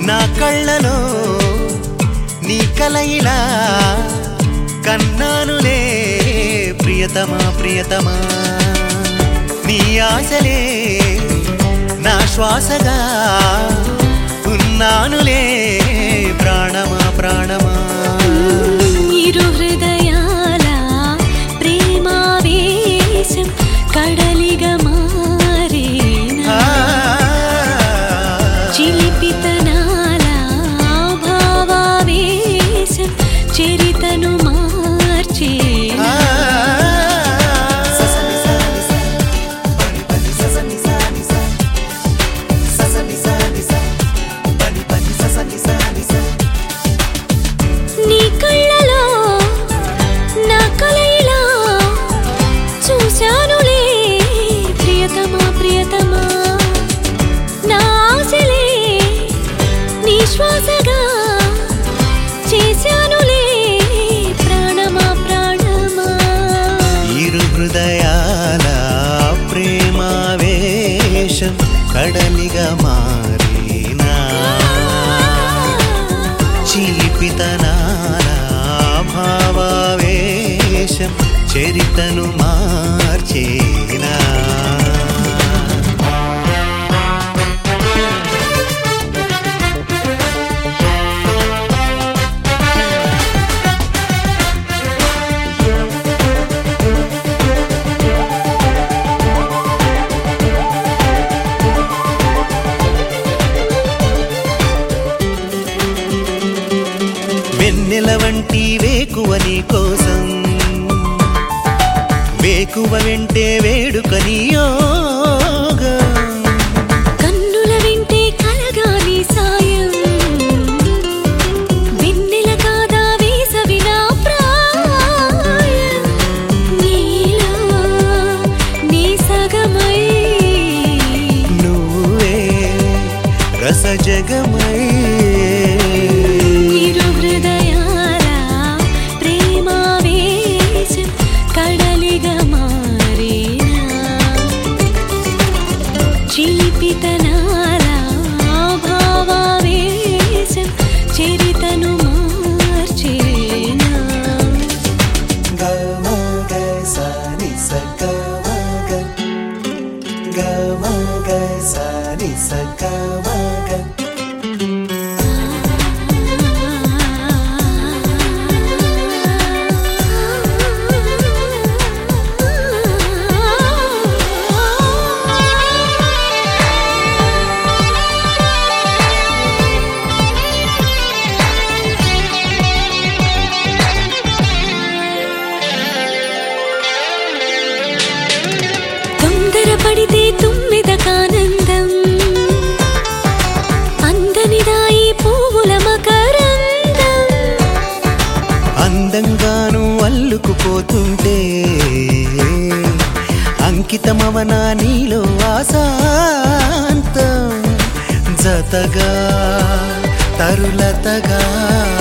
నా కళ్ళలో నీ కలయిలా కన్నానులే ప్రియతమా ప్రియతమా నీ ఆశలే నా శ్వాసగా ఉన్నానులే ప్రాణమా ప్రాణమా ఇరు హృదయాల ప్రేమావేశం కడలిగా మారేనా ఆ, చిలిపితనాల భావావేశం చరితను మార్చేనా ఆ. నీ కళ్ళలో నా కలయిలా చూశానులే ప్రియతమా ప్రియతమా నా ఆశలే నీ శ్వాసగా చేశానులే ప్రాణమా ప్రాణమా ఇరు హృదయాల ప్రేమావేశం కడలిగా మారినా చిలిపితనాల భావావేశం చరితను మార్చేనా వెన్నెల వంటి వేకువ నీ కోసం వేకువ వెంటే వేడుక నీయోగా కన్నుల వింటే కలగాలి సాయం వెన్నెల కాదా వేసవి నా ప్రాయం నీలో నీ సగమై నువ్వే రస జగమై ఇరు హృదయాల ప్రేమావేశం కడలిగా మారేనా చిలిపితనాల భావావేశం చరితను మార్చేనా తొందరపడితే తుమ్మిద కానందం అందనిదాయి పువ్వుల మకరందం అందంగాను అల్లుకుపోతుంటే అంకితమవనా నీలో ఆశాంతం జతగా తరులతగా